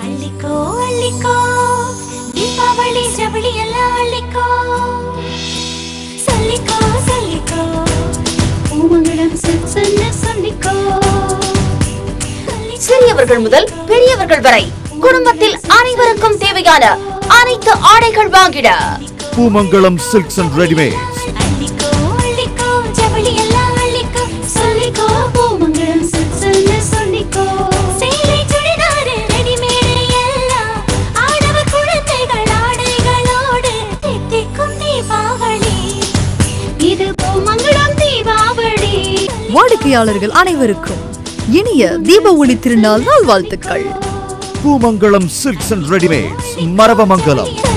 அள்ளிக்கோ அள்ளிக்கோ தீபாவளி ஜவுளி எல்லாம் அள்ளிக்கோ சொல்லிக்கோ சொல்லிக்கோ பூமங்களம் சின்ன சொல்லிக்கோ சிறியவர்கள் முதல் பெரியவர்கள் வரை குடும்பத்தில் அனைவருக்கும் தேவையான அனைத்து ஆடைகள் வாங்கிட பூமங்கலம் சில்க்ஸ் அண்ட் ரெடிமேட்ஸ் அள்ளிக்கோ அள்ளிக்கோ ஜவுளி எல்லாம் அள்ளிக்கோ சொல்லிக்கோ பூமங்களம் சின்ன சொல்லிக்கோ சேலை சுடிதாரு ரெடிமேடு எல்லாம் ஆடவர் குழந்தைகள் ஆடைகளோடு தித்திக்கும் தீபாவளி இது பூமங்களம் தீபாவளி வாடிக்கையாளர்கள் அனைவருக்கும் இனிய தீப ஒளி திருநாள் நல்வாழ்த்துக்கள் Poomangalam silks and readymades Maravamangalam